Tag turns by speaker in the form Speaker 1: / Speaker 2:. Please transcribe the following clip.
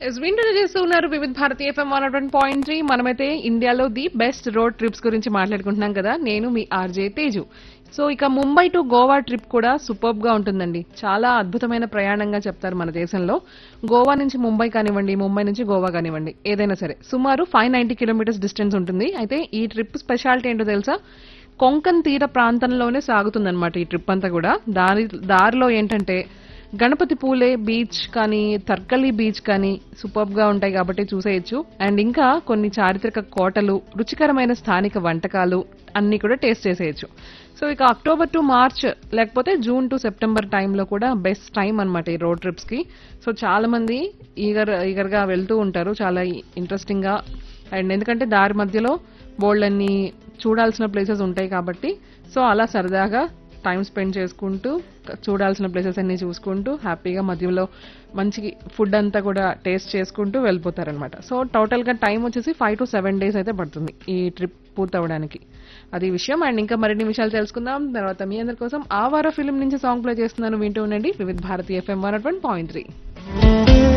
Speaker 1: yes వింటూ చేస్తున్నారు Vividh Bharati FM one point three మనమైతే ఇండియాలో ది బెస్ట్ రోడ్ ట్రిప్స్ గురించి మాట్లాడుకుంటున్నాం కదా నేను మీ ఆర్జే తేజు సో ఇక ముంబై టు గోవా ట్రిప్ కూడా సూపర్బ్ గా ఉంటుందండి చాలా అద్భుతమైన ప్రయాణంగా చెప్తారు మన దేశంలో గోవా నుంచి ముంబై కానివ్వండి ముంబై నుంచి గోవా కానివ్వండి ఏదైనా సరే సుమారు ఫైవ్ నైన్టీ కిలోమీటర్స్ డిస్టెన్స్ ఉంటుంది అయితే ఈ ట్రిప్ స్పెషాలిటీ ఏంటో తెలుసా కొంకన్ తీర ప్రాంతంలోనే సాగుతుందన్నమాట ఈ ట్రిప్ అంతా కూడా దారి దారిలో ఏంటంటే గణపతి పూలే బీచ్ కానీ తర్కలి బీచ్ కానీ సూపర్బ్ గా ఉంటాయి కాబట్టి చూసేయచ్చు అండ్ ఇంకా కొన్ని చారిత్రక కోటలు రుచికరమైన స్థానిక వంటకాలు అన్ని కూడా టేస్ట్ చేసేయచ్చు సో ఇక అక్టోబర్ టు మార్చ్ లేకపోతే జూన్ టు సెప్టెంబర్ టైంలో కూడా బెస్ట్ టైం అన్నమాట ఈ రోడ్ ట్రిప్స్ కి సో చాలా మంది ఈగర్ ఈగర్ గా వెళ్తూ ఉంటారు చాలా ఇంట్రెస్టింగ్ గా అండ్ ఎందుకంటే దారి మధ్యలో బోల్డ్ చూడాల్సిన ప్లేసెస్ ఉంటాయి కాబట్టి సో అలా సరదాగా టైం స్పెండ్ చేసుకుంటూ చూడాల్సిన ప్లేసెస్ అన్ని చూసుకుంటూ హ్యాపీగా మధ్యలో మంచి ఫుడ్ అంతా కూడా టేస్ట్ చేసుకుంటూ వెళ్ళిపోతారనమాట సో టోటల్ గా టైం వచ్చేసి ఫైవ్ టు సెవెన్ డేస్ అయితే పడుతుంది ఈ ట్రిప్ పూర్తవడానికి అది విషయం అండ్ ఇంకా మరిన్ని విషయాలు తెలుసుకుందాం తర్వాత మీ అందరి కోసం ఆ వార ఫిల్మ్ నుంచి సాంగ్ ప్లే చేస్తున్నాను వింటూ ఉండండి Vividh Bharatiya FM one point three